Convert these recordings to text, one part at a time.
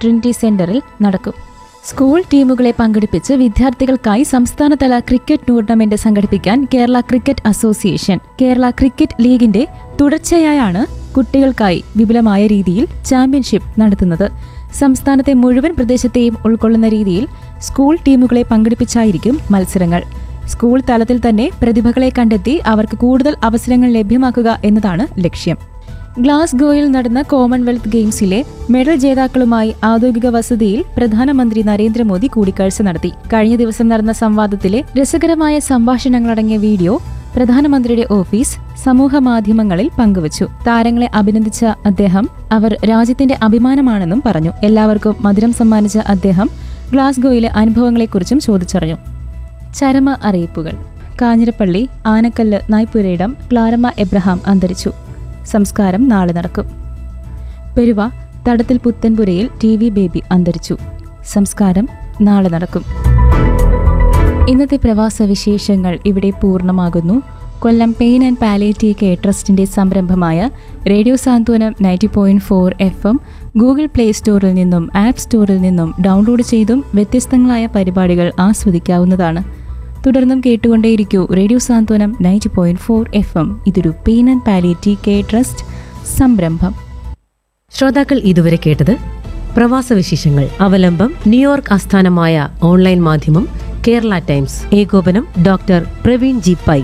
Trinity സെന്ററിൽ നടക്കും school ടീമുകളെ പങ്കെടുപ്പിച്ച് വിദ്യാർത്ഥികൾക്കായി സംസ്ഥാനതല ക്രിക്കറ്റ് ടൂർണമെന്റ് സംഘടിപ്പിക്കാൻ Kerala cricket association Kerala cricket ലീഗിന്റെ തുടർച്ചയായാണ് കുട്ടികൾക്കായി വിപുലമായ രീതിയിൽ ചാമ്പ്യൻഷിപ്പ് നടത്തുന്നത് സംസ്ഥാനത്തെ മുഴുവൻ പ്രദേശത്തെയും ഉൾക്കൊള്ളുന്ന രീതിയിൽ സ്കൂൾ ടീമുകളെ പങ്കെടുപ്പിച്ചായിരിക്കും മത്സരങ്ങൾ സ്കൂൾ തലത്തിൽ തന്നെ പ്രതിഭകളെ കണ്ടെത്തി അവർക്ക് കൂടുതൽ അവസരങ്ങൾ ലഭ്യമാക്കുക എന്നതാണ് ലക്ഷ്യം ഗ്ലാസ്ഗോയിൽ നടന്ന കോമൺവെൽത്ത് ഗെയിംസിലെ മെഡൽ ജേതാക്കളുമായി ഔദ്യോഗിക വസതിയിൽ പ്രധാനമന്ത്രി നരേന്ദ്രമോദി കൂടിക്കാഴ്ച നടത്തി കഴിഞ്ഞ ദിവസം നടന്ന സംവാദത്തിലെ രസകരമായ സംഭാഷണങ്ങളടങ്ങിയ വീഡിയോ പ്രധാനമന്ത്രിയുടെ ഓഫീസ് സമൂഹ മാധ്യമങ്ങളിൽ പങ്കുവച്ചു താരങ്ങളെ അഭിനന്ദിച്ച അദ്ദേഹം അവർ രാജ്യത്തിന്റെ അഭിമാനമാണെന്നും പറഞ്ഞു എല്ലാവർക്കും മധുരം സമ്മാനിച്ച അദ്ദേഹം ഗ്ലാസ്ഗോയിലെ അനുഭവങ്ങളെക്കുറിച്ചും ചോദിച്ചറിഞ്ഞു ചരമ അറിയിപ്പുകൾ കാഞ്ഞിരപ്പള്ളി ആനക്കല്ല് നായ്പുരയിടം ക്ലാരമ്മ എബ്രഹാം അന്തരിച്ചു സംസ്കാരം നാളെ നടക്കും പെരുവ തടത്തിൽ പുത്തൻപുരയിൽ ടി വി ബേബി അന്തരിച്ചു സംസ്കാരം നാളെ നടക്കും ഇന്നത്തെ പ്രവാസ വിശേഷങ്ങൾ ഇവിടെ പൂർണ്ണമാകുന്നു Kollam pain and palliative care ട്രസ്റ്റിന്റെ സംരംഭമായ radio Santhwanam ninety point four F M Google play സ്റ്റോറിൽ നിന്നും ആപ്പ് സ്റ്റോറിൽ നിന്നും ഡൗൺലോഡ് ചെയ്തും വ്യത്യസ്തങ്ങളായ പരിപാടികൾ ആസ്വദിക്കാവുന്നതാണ് തുടർന്നും കേട്ടുകൊണ്ടേയിരിക്കൂ radio Santhwanam ninety point four F M ഇതൊരു pain and palliative care trust സംരംഭം ശ്രോതാക്കൾ ഇതുവരെ കേട്ടത് പ്രവാസ വിശേഷങ്ങൾ അവലംബം ന്യൂയോർക്ക് ആസ്ഥാനമായ ഓൺലൈൻ മാധ്യമം കേരള ടൈംസ് ഏകോപനം ഡോക്ടർ പ്രവീൺ ജി പൈ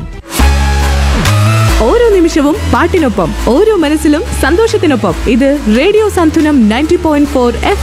ഓരോ നിമിഷവും പാട്ടിനൊപ്പം ഓരോ മനസ്സിലും സന്തോഷത്തിനൊപ്പം ഇത് radio Santhwanam ninety point four F